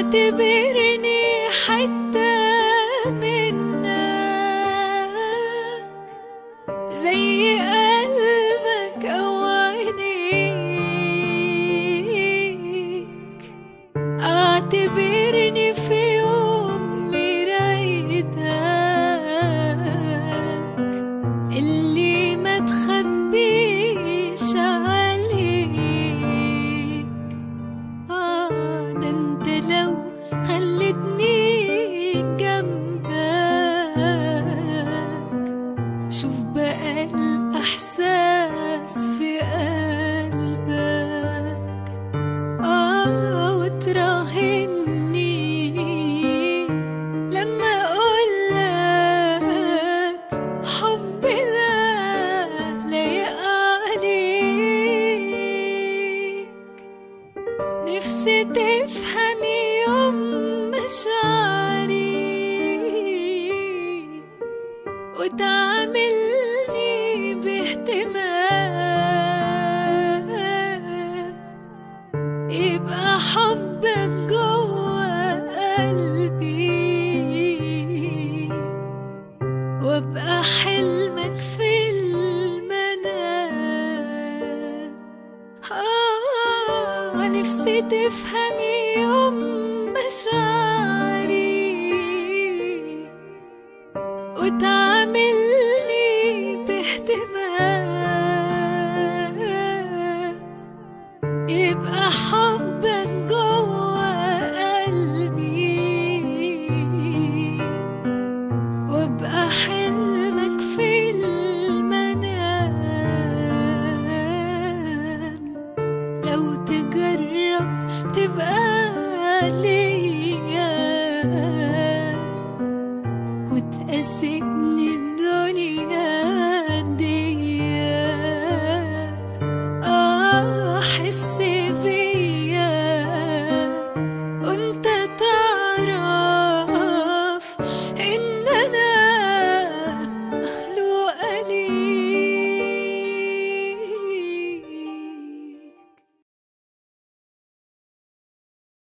اعتبرني حتى منك زي قلبك أو عينيك اعتبرني في يوم مرايتك اللي ما تخبيش عليك آه ده انت لو خلتني جنبك شوف بقى الإحساس في قلبك آه وتراهني لما أقولك حبي ده لايق عليك نفسي تفهمي يوم مشاعري وتعاملني باهتمام يبقى حبك جوا قلبي وابقى حلمك في المنام آه نفسي تفهمي يوم مشاعري وتعاملني باهتمام يبقى حبك جوا قلبي وابقى حلمك في المنام لو تجرب تبقى ليه